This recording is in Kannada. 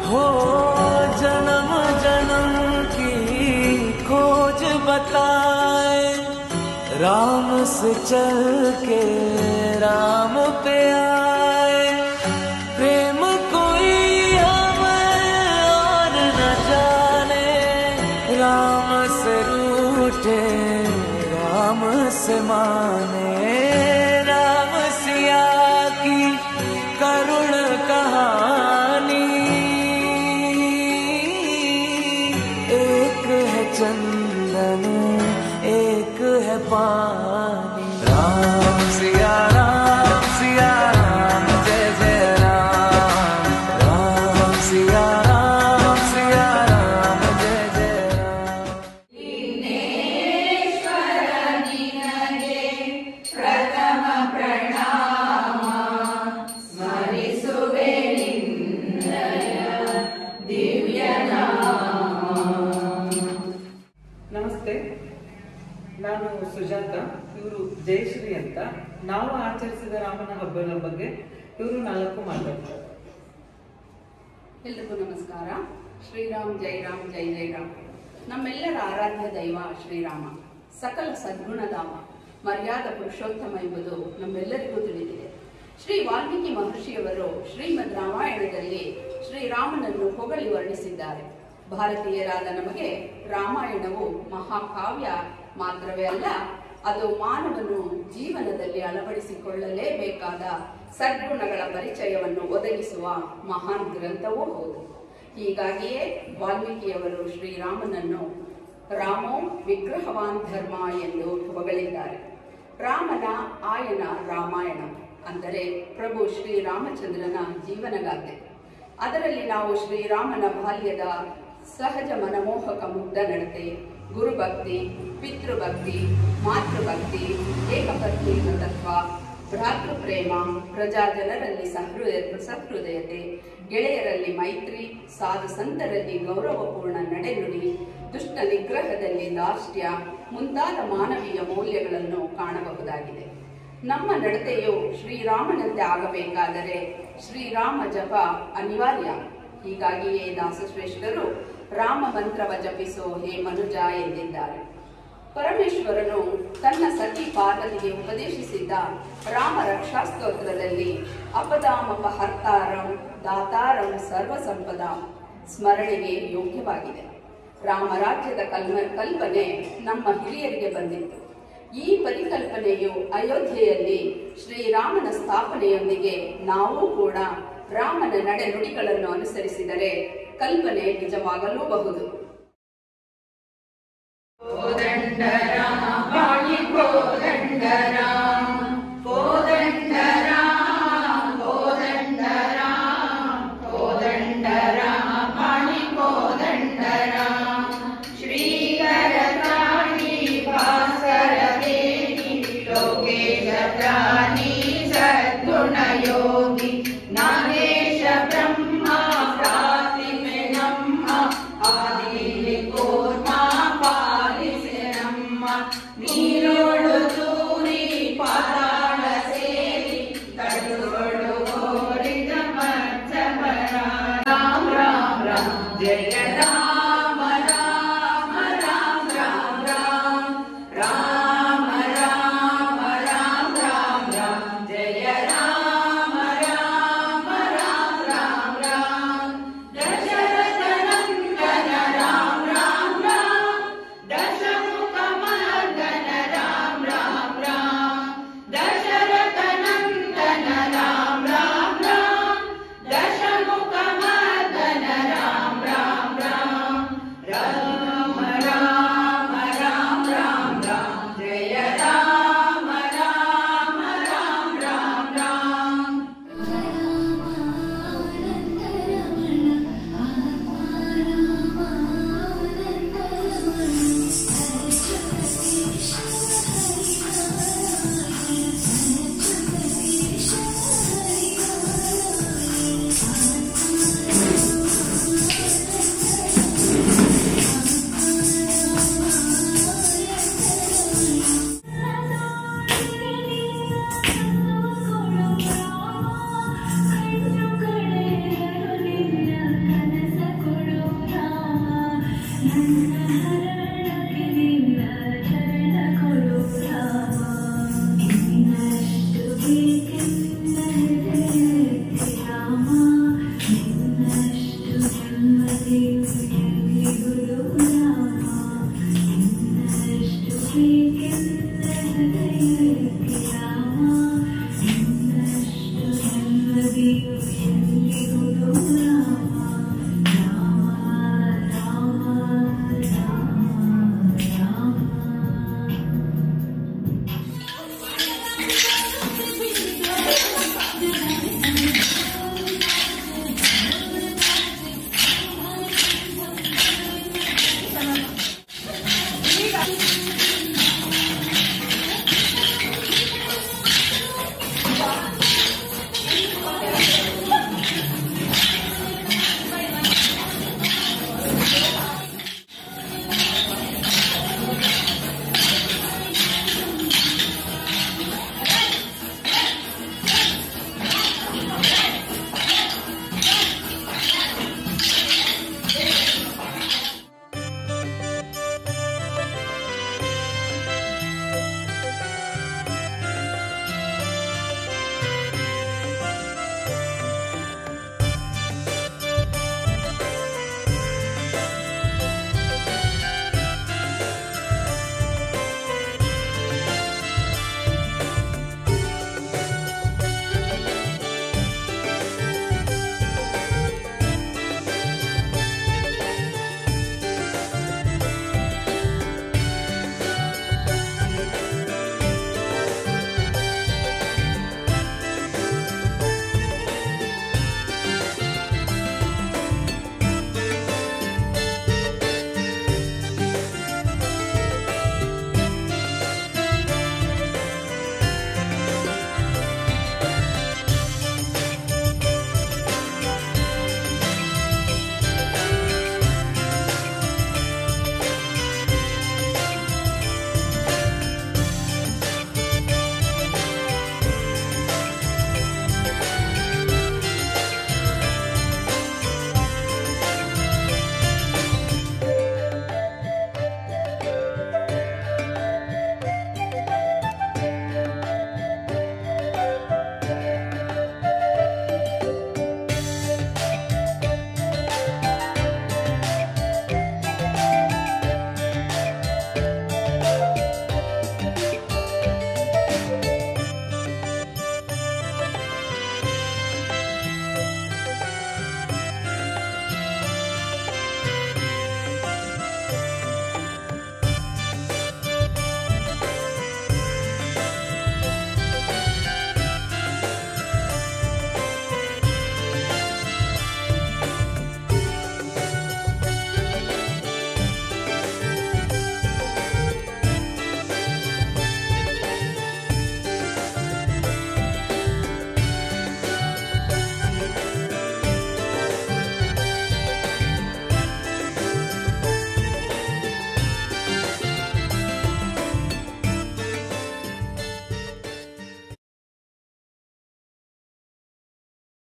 हो जन्म जन्म की खोज बताए राम से चल के राम पे आए प्रेम कोई हमें और न जाने राम से रूठे राम से माने राम सिया की करुण कहानी एक है चंदन एक है पानी राम सिया राम सिया राम जय जय राम राम सिया राम सिया राम जय जय राम ನಮಸ್ತೆ ನಾನು ಸುಜಾತ ಇವರು ಜಯಶ್ರೀ ಅಂತ ನಾವು ಆಚರಿಸಿದ ರಾಮನ ಹಬ್ಬದ ಬಗ್ಗೆ ಇವರು ನಾಲ್ಕು ಮಾತಾಡ್ತಾರೆ ಎಲ್ರಿಗೂ ನಮಸ್ಕಾರ ಶ್ರೀರಾಮ್ ಜೈ ರಾಮ್ ಜೈ ಜೈ ರಾಮ್ ನಮ್ಮೆಲ್ಲರ ಆರಾಧ್ಯ ದೈವ ಶ್ರೀರಾಮ ಸಕಲ ಸದ್ಗುಣಧಾಮ ಮರ್ಯಾದ ಪುರುಷೋತ್ತಮ ಎಂಬುದು ನಮ್ಮೆಲ್ಲರಿಗೂ ತಿಳಿದಿದೆ ಶ್ರೀ ವಾಲ್ಮೀಕಿ ಮಹರ್ಷಿಯವರು ಶ್ರೀಮದ್ ರಾಮಾಯಣದಲ್ಲಿ ಶ್ರೀರಾಮನನ್ನು ಹೊಗಳಿ ವರ್ಣಿಸಿದ್ದಾರೆ ಭಾರತೀಯರಾದ ನಮಗೆ ರಾಮಾಯಣವು ಮಹಾಕಾವ್ಯ ಮಾತ್ರವೇ ಅಲ್ಲ ಅದು ಮಾನವನು ಜೀವನದಲ್ಲಿ ಅಳವಡಿಸಿಕೊಳ್ಳಲೇಬೇಕಾದ ಸದ್ಗುಣಗಳ ಪರಿಚಯವನ್ನು ಒದಗಿಸುವ ಮಹಾನ್ ಗ್ರಂಥವೂ ಹೌದು ಹೀಗಾಗಿಯೇ ವಾಲ್ಮೀಕಿಯವರು ಶ್ರೀರಾಮನನ್ನು ರಾಮೋ ವಿಗ್ರಹವಾನ್ ಧರ್ಮ ಎಂದು ಹೊಗಳಿದ್ದಾರೆ ರಾಮನ ಆಯನ ರಾಮಾಯಣ ಅಂದರೆ ಪ್ರಭು ಶ್ರೀರಾಮಚಂದ್ರನ ಜೀವನಗಾಥೆ ಅದರಲ್ಲಿ ನಾವು ಶ್ರೀರಾಮನ ಬಾಲ್ಯದ ಸಹಜ ಮನಮೋಹಕ ಮುಗ್ಧ ನಡತೆ ಗುರುಭಕ್ತಿ ಪಿತೃಭಕ್ತಿ ಮಾತೃಭಕ್ತಿ ಏಕಪತ್ನಿ ತತ್ವ ಭ್ರಾತೃ ಪ್ರೇಮ ಪ್ರಜಾ ಜನರಲ್ಲಿ ಸಹೃದಯ ಸಹೃದಯತೆ ಗೆಳೆಯರಲ್ಲಿ ಮೈತ್ರಿ ಸಾಧು ಸಂತರಲ್ಲಿ ಗೌರವಪೂರ್ಣ ನಡೆನುಡಿ ದುಷ್ಟ ನಿಗ್ರಹದಲ್ಲಿ ದಾಷ್ಟ್ಯ ಮುಂತಾದ ಮಾನವೀಯ ಮೌಲ್ಯಗಳನ್ನು ಕಾಣಬಹುದಾಗಿದೆ ನಮ್ಮ ನಡತೆಯು ಶ್ರೀರಾಮನಂತೆ ಆಗಬೇಕಾದರೆ ಶ್ರೀರಾಮ ಜಪ ಅನಿವಾರ್ಯ ಹೀಗಾಗಿಯೇ ದಾಸಶ್ರೇಷ್ಠರು ರಾಮ ಮಂತ್ರವ ಜಪಿಸೋ ಹೇ ಮನುಜ ಎಂದಿದ್ದಾರೆ ಪರಮೇಶ್ವರನು ತನ್ನ ಸತಿ ಪಾರ್ವತಿಗೆ ಉಪದೇಶಿಸಿದ್ದ ರಾಮ ರಕ್ಷಾ ಸ್ತೋತ್ರದಲ್ಲಿ ಅಪದಾಮಪ ಹರ್ತಾರಂ ದಾತಾರಂ ಸರ್ವ ಸಂಪದ ಸ್ಮರಣೆಗೆ ಯೋಗ್ಯವಾಗಿದೆ ರಾಮರಾಜ್ಯದ ಕಲ್ಮ ಕಲ್ಪನೆ ನಮ್ಮ ಹಿರಿಯರಿಗೆ ಬಂದಿತ್ತು ಈ ಪರಿಕಲ್ಪನೆಯು ಅಯೋಧ್ಯೆಯಲ್ಲಿ ಶ್ರೀರಾಮನ ಸ್ಥಾಪನೆಯೊಂದಿಗೆ ನಾವು ಕೂಡ ರಾಮನ ನಡೆನುಡಿಗಳನ್ನು ಅನುಸರಿಸಿದರೆ ಕಲ್ಪನೆ ನಿಜವಾಗಲೂಬಹುದು योगी नागेश ब्रह्मा प्रातिमे नम्म आदिले कोर्मा पालिसे नम्म ನೀರೋಳು ತೂರಿ ಪಾತಾಳ ಸೇರಿ ತಡುವಳು ಓಡಿದ ಮಜ್ಜಮರ ರಾಮ ರಾಮ ರಾಮ ಜಯ ರಾಮ